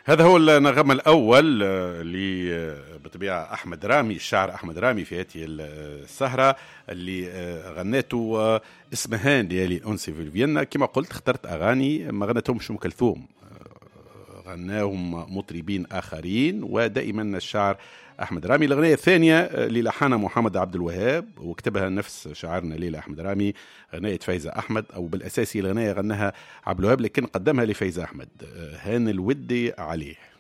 هذا هو النغم الأول اللي بطبيعة أحمد رامي الشاعر أحمد رامي في هذه السهرة اللي غناته اسمهان ليالي أنسي في فيينا كما قلت اخترت أغاني ما غنتهمش أم كلثوم غناهم مطربين آخرين ودائما الشاعر أحمد رامي الأغنية الثانية اللي لحنها محمد عبد الوهاب وكتبها نفس شاعرنا ليلى أحمد رامي غناية فايزة أحمد أو بالأساس الغناية غناها عبد الوهاب لكن قدمها لفايزة أحمد هان الودي عليه